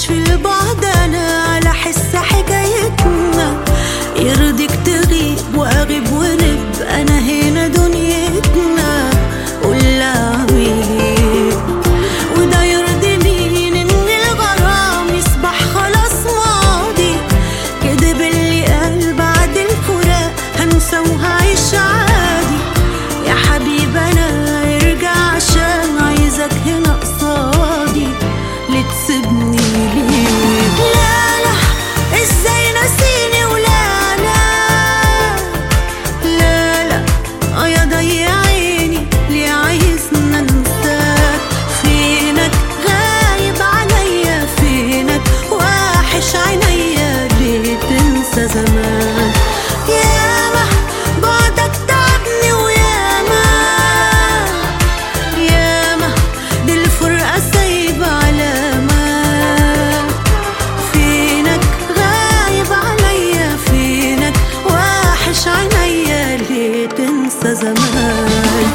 في البعد انا على حس حكايتنا يرضيك تغيب واغيب ونبقى انا هنا دنيتنا قول اعمل وده يرضي مين ان الغرام يصبح خلاص ماضي كدب اللي قال بعد الفراق هنسى وهعيش عادي يا حبيب انا ارجع عشان عايزك هنا قصادي لتسيبني ليه لا لا ازاي ناسيني ولا لا لا لا اه يا ضيع عيني ليه عايزنا ننساك فينك غايب عليا فينك واحش عينيا ليه تنسى زمان ياما بعدك تعبني وياما ياما دي الفرقة سايبة علامة فينك غايب عليا فينك واحش عينيا ليه تنسى زمان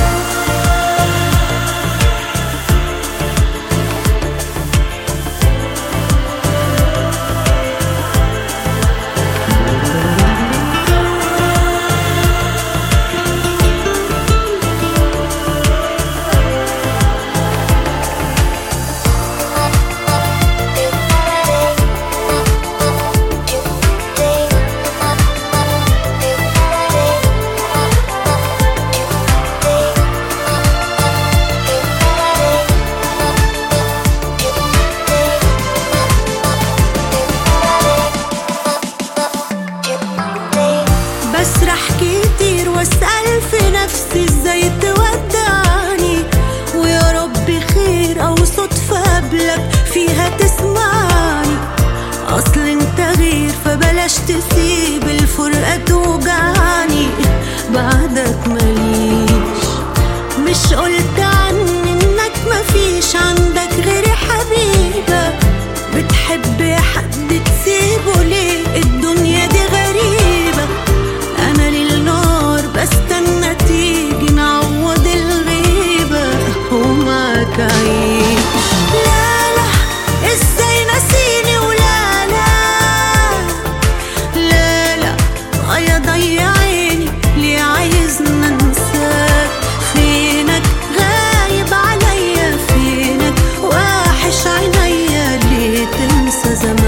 بسرح كتير واسأل في نفسي ازاي تودعني ويا رب خير او صدفة قبلك فيها تسمعني اصل انت غير فبلاش تسيب الفرقة توجعني بعدك ماليش مش قلت عني انك مفيش عندك غيري حبيبة بتحب حد تسيبه ليه الدنيا دي غريبة انا للنار بستنى تيجي نعوض الغيبة ومعاك عيش لا لا ازاي ناسيني ولا لا لا لا اه يا ضيع عيني ليه عايزنا ننساك فينك غايب عليا فينك واحش عينيا ليه تنسى زمان